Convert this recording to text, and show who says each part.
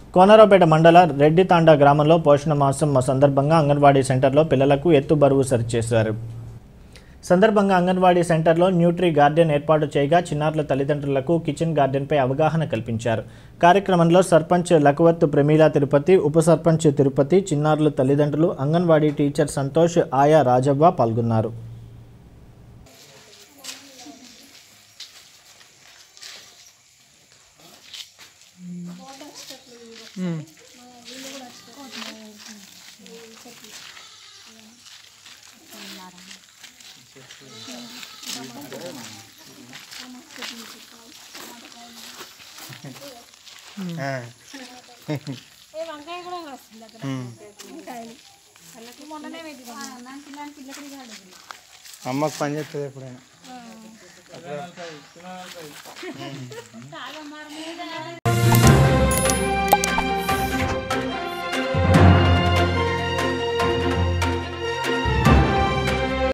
Speaker 1: కోనరావుపేట మండల రెడ్డితాండా గ్రామంలో పోషణ మాసం సందర్భంగా అంగన్వాడీ సెంటర్లో పిల్లలకు ఎత్తు బరువు సరిచేశారు సందర్భంగా అంగన్వాడీ సెంటర్లో న్యూట్రీ గార్డెన్ ఏర్పాటు చేయగా చిన్నారుల తల్లిదండ్రులకు కిచెన్ గార్డెన్పై అవగాహన కల్పించారు కార్యక్రమంలో సర్పంచ్ లకువత్తు ప్రమీల తిరుపతి ఉప సర్పంచ్ తిరుపతి చిన్నారుల తల్లిదండ్రులు అంగన్వాడీ టీచర్ సంతోష్ ఆయా రాజవ్వ పాల్గొన్నారు
Speaker 2: ఏ వంకాయ కూడా వస్తుంది అక్కడ వంకాయలు వాళ్ళకి మొన్ననే పెట్టుకున్నాను నాకు పిల్లలు పిల్లకి కాదు
Speaker 3: అమ్మకు పని చేస్తుంది ఎప్పుడైనా
Speaker 2: చాలా మారు